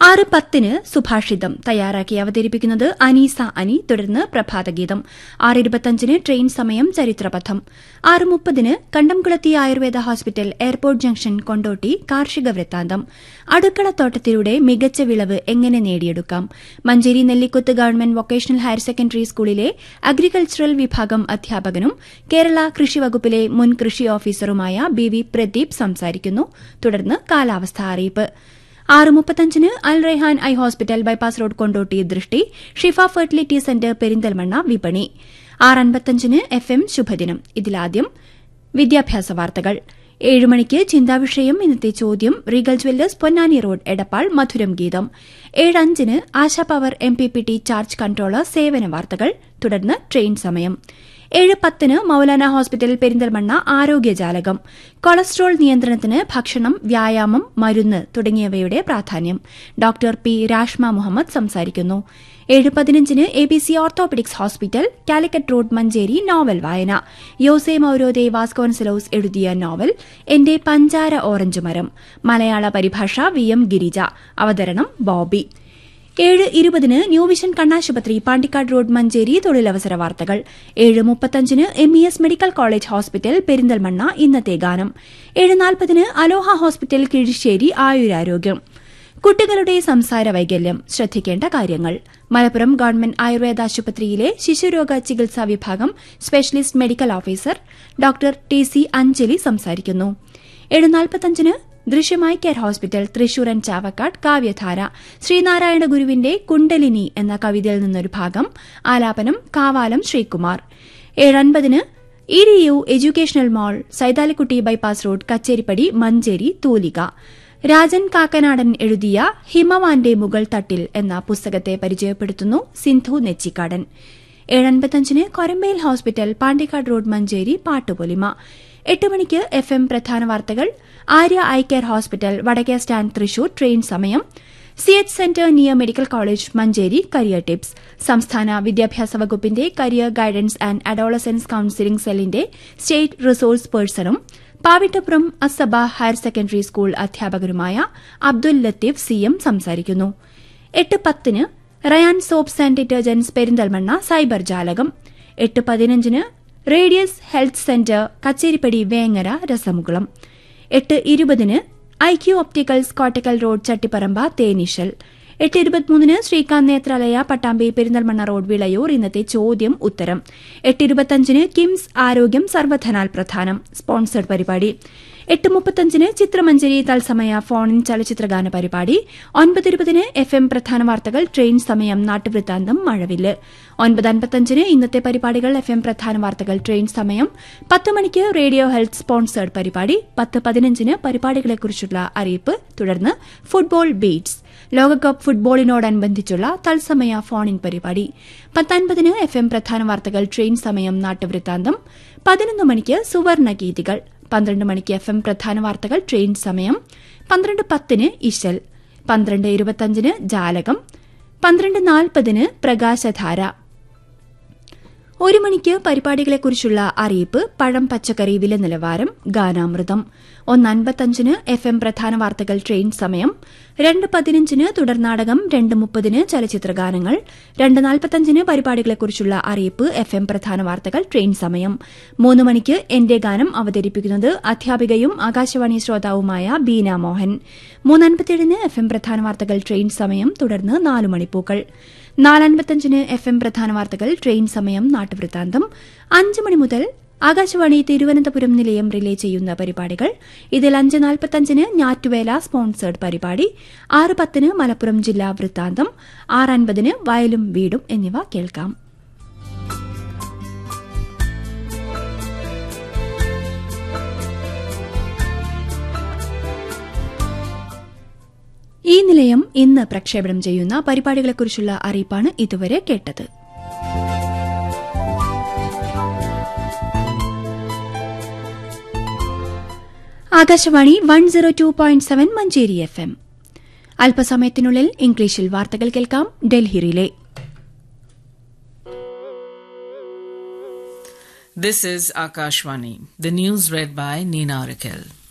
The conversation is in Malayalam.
ആറ് പത്തിന് സുഭാഷിതം തയ്യാറാക്കി അവതരിപ്പിക്കുന്നത് അനീസ അനി തുടർന്ന് പ്രഭാതഗീതം ആറ് ഇരുപത്തഞ്ചിന് ട്രെയിൻ സമയം ചരിത്രപഥം ആറ് മുപ്പതിന് Kandamkulathi Ayurveda hospital airport junction Kondotty കാർഷിക വൃത്താന്തം അടുക്കളത്തോട്ടത്തിലൂടെ മികച്ച വിളവ് എങ്ങനെ നേടിയെടുക്കാം Manjeri Nellikuth government vocational higher secondary സ്കൂളിലെ അഗ്രികൾച്ചറൽ വിഭാഗം അധ്യാപകനും കേരള കൃഷി വകുപ്പിലെ മുൻ കൃഷി ഓഫീസറുമായ ബി വി പ്രദീപ് സംസാരിക്കുന്നു തുടർന്ന് കാലാവസ്ഥാ അറിയിപ്പ് ആറ് മുപ്പത്തഞ്ചിന് Al Rehan eye hospital bypass road Kondotty Drishti Shifa fertility centre Perinthalmanna വിപണി ആറ് അൻപത്തഞ്ചിന് എഫ് എം ശുഭദിനം ഇതിലാദ്യം വിദ്യാഭ്യാസ വാർത്തകൾ ഏഴ് മണിക്ക് ചിന്താവിഷയം ഇന്നത്തെ ചോദ്യം regal jewellers Ponnani road Edappal മധുരം ഗീതം ഏഴ് അഞ്ചിന് Asha power M P P T charge controller സേവന വാർത്തകൾ തുടർന്ന് ട്രെയിൻ സമയം ഏഴ് പത്തിന് മൌലാന ഹോസ്പിറ്റൽ പെരിന്തൽമണ്ണ ആരോഗ്യജാലകം കൊളസ്ട്രോൾ നിയന്ത്രണത്തിന് ഭക്ഷണം വ്യായാമം മരുന്ന് തുടങ്ങിയവയുടെ പ്രാധാന്യം ഡോക്ടർ പി രാഷ്മ മുഹമ്മദ് സംസാരിക്കുന്നു ഏഴ് പതിനഞ്ചിന് A B C orthopaedics hospital Calicut road Manjeri novel വായന യോസെ മൌരോദെ വാസ്കോൺസലോസ് എഴുതിയ നോവൽ എന്റെ പഞ്ചാര ഓറഞ്ച് മരം മലയാള പരിഭാഷ വി എം ഗിരിജ അവതരണം ബോബി ഏഴ് ഇരുപതിന് ന്യൂ വിഷൻ കണ്ണാശുപത്രി പാണ്ടിക്കാട് റോഡ് മഞ്ചേരി തൊഴിലവസര വാർത്തകൾ ഏഴ് മുപ്പത്തഞ്ചിന് M E S medical college hospital Perinthalmanna ഇന്നത്തെ ഗാനം ഏഴ് നാൽപ്പതിന് അലോഹ ഹോസ്പിറ്റൽ കിഴിശ്ശേരി ആയുരാരോഗ്യം കുട്ടികളുടെ സംസാര വൈകല്യം ശ്രദ്ധിക്കേണ്ട കാര്യങ്ങൾ മലപ്പുറം ഗവൺമെന്റ് ആയുർവേദ ആശുപത്രിയിലെ ശിശുരോഗ ചികിത്സാ വിഭാഗം specialist medical officer doctor T C Anjali സംസാരിക്കുന്നു ഏഴ് നാൽപ്പത്തഞ്ചിന് ദൃശ്യമായി care hospital Thrissur and Chavakkad കാവ്യധാര ശ്രീനാരായണ ഗുരുവിന്റെ കുണ്ടലിനി എന്ന കവിതയിൽ നിന്നൊരു ഭാഗം ആലാപനം കാവാലം ശ്രീകുമാർ ഏഴൻപതിന് E D U educational mall Saithalikutty bypass road Kacheripadi Manjeri തൂലിക രാജൻ കാക്കനാടൻ എഴുതിയ ഹിമവാന്റെ മുകൾ തട്ടിൽ എന്ന പുസ്തകത്തെ പരിചയപ്പെടുത്തുന്നു സിന്ധു നെച്ചിക്കാടൻ ഏഴൻപത്തഞ്ചിന് കൊരമ്പയിൽ ഹോസ്പിറ്റൽ പാണ്ടിക്കാട് റോഡ് മഞ്ചേരി പാട്ടുപൊലിമ എട്ട് മണിക്ക് എഫ് എം പ്രധാന വാർത്തകൾ ആര്യ ഐ കെയർ ഹോസ്പിറ്റൽ വടക്കേ സ്റ്റാൻഡ് തൃശൂർ ട്രെയിൻ സമയം C H centre near medical college Manjeri career tips സംസ്ഥാന വിദ്യാഭ്യാസ വകുപ്പിന്റെ career guidance and adolescence counselling സെല്ലിന്റെ സ്റ്റേറ്റ് റിസോഴ്സ് പേഴ്സണും പാവിട്ടപ്പുറം അസബ ഹയർ സെക്കൻഡറി സ്കൂൾ അധ്യാപകരുമായ അബ്ദുൽ ലത്തീഫ് സി എം സംസാരിക്കുന്നു എട്ട് പത്തിന് Rayan soaps and detergents Perinthalmanna cyber ജാലകം എട്ട് പതിനഞ്ചിന് radius health centre Kacheripadi Vengara രസമുകുളം എട്ട് ഇരുപതിന് I Q opticals Kottakkal road Chattiparamba തേനിഷൽ എട്ട് ഇരുപത്തിമൂന്നിന് ശ്രീകാന്ത് നേത്രാലയ പട്ടാമ്പി പെരിന്തൽമണ്ണ റോഡ് വിളയൂർ ഇന്നത്തെ ചോദ്യം ഉത്തരം എട്ട് ഇരുപത്തഞ്ചിന് കിംസ് ആരോഗ്യം സർവധനാൽ പ്രധാനം സ്പോൺസർഡ് പരിപാടി എട്ട് മുപ്പത്തഞ്ചിന് ചിത്രമഞ്ചേരി തത്സമയ ഫോണിൻ ചലച്ചിത്രഗാന പരിപാടി ഒൻപത് ഇരുപതിന് എഫ് എം പ്രധാന വാർത്തകൾ ട്രെയിൻ സമയം നാട്ടുവൃത്താന്തം മഴവില്ല് ഒൻപത് അൻപത്തഞ്ചിന് ഇന്നത്തെ പരിപാടികൾ എഫ് എം പ്രധാന വാർത്തകൾ ട്രെയിൻ സമയം പത്ത് മണിക്ക് റേഡിയോ ഹെൽത്ത് സ്പോൺസേഡ് പരിപാടി പത്ത് പതിനഞ്ചിന് പരിപാടികളെക്കുറിച്ചുള്ള അറിയിപ്പ് തുടർന്ന് ഫുട്ബോൾ ബീറ്റ്സ് ലോകകപ്പ് ഫുട്ബോളിനോടനുബന്ധിച്ചുള്ള തത്സമയ ഫോണിൻ പരിപാടി പത്തൊൻപതിന് എഫ് എം പ്രധാന വാർത്തകൾ ട്രെയിൻ സമയം നാട്ടുവൃത്താന്തം പതിനൊന്ന് മണിക്ക് സുവർണ ഗീതികൾ പന്ത്രണ്ട് മണിക്ക് എഫ് എം പ്രധാന വാർത്തകൾ ട്രെയിൻ സമയം പന്ത്രണ്ട് പത്തിന് ഇശൽ പന്ത്രണ്ട് ഇരുപത്തഞ്ചിന് ജാലകം പന്ത്രണ്ട് നാൽപ്പതിന് പ്രകാശധാര ഒരു മണിക്ക് പരിപാടികളെക്കുറിച്ചുള്ള അറിയിപ്പ് പഴം പച്ചക്കറി വില നിലവാരം ഗാനാമൃതം ഒന്ന് അൻപത്തഞ്ചിന് എഫ് എം പ്രധാന വാർത്തകൾ ട്രെയിൻ സമയം രണ്ട് പതിനഞ്ചിന് തുടർനാടകം രണ്ട് മുപ്പതിന് ചലച്ചിത്രഗാനങ്ങൾ രണ്ട് നാൽപ്പത്തഞ്ചിന് പരിപാടികളെക്കുറിച്ചുള്ള അറിയിപ്പ് എഫ് എം പ്രധാന വാർത്തകൾ ട്രെയിൻ സമയം മൂന്ന് മണിക്ക് എന്റെ ഗാനം അവതരിപ്പിക്കുന്നത് അധ്യാപികയും ആകാശവാണി ശ്രോതാവുമായ ബീന മോഹൻ മൂന്നൻപത്തിയേഴിന് എഫ് എം പ്രധാന വാർത്തകൾ ട്രെയിൻ സമയം തുടർന്ന് നാലു മണിപ്പൂക്കൾ നാലൻപത്തഞ്ചിന് എഫ് എം പ്രധാന വാർത്തകൾ ട്രെയിൻ സമയം നാട്ടുവൃത്താന്തം അഞ്ച് മണി മുതൽ ആകാശവാണി തിരുവനന്തപുരം നിലയം റിലേ ചെയ്യുന്ന പരിപാടികൾ ഇതിൽ അഞ്ച് നാൽപ്പത്തഞ്ചിന് ഞാറ്റുവേല സ്പോൺസേഡ് പരിപാടി ആറ് പത്തിന് മലപ്പുറം ജില്ലാ വൃത്താന്തം ആറ് അൻപതിന് വയലും വീടും എന്നിവ കേൾക്കാം ഈ നിലയം ഇന്ന് പ്രക്ഷേപണം ചെയ്യുന്ന പരിപാടികളെക്കുറിച്ചുള്ള അറിയിപ്പാണ് ഇതുവരെ കേട്ടത് Akashvani one zero two point seven Manjeri F M അല്പസമയത്തിനുള്ളിൽ ഇംഗ്ലീഷിൽ വാർത്തകൾ കേൾക്കാം Delhi relay This is Akashvani. The news read by Nina Rakel.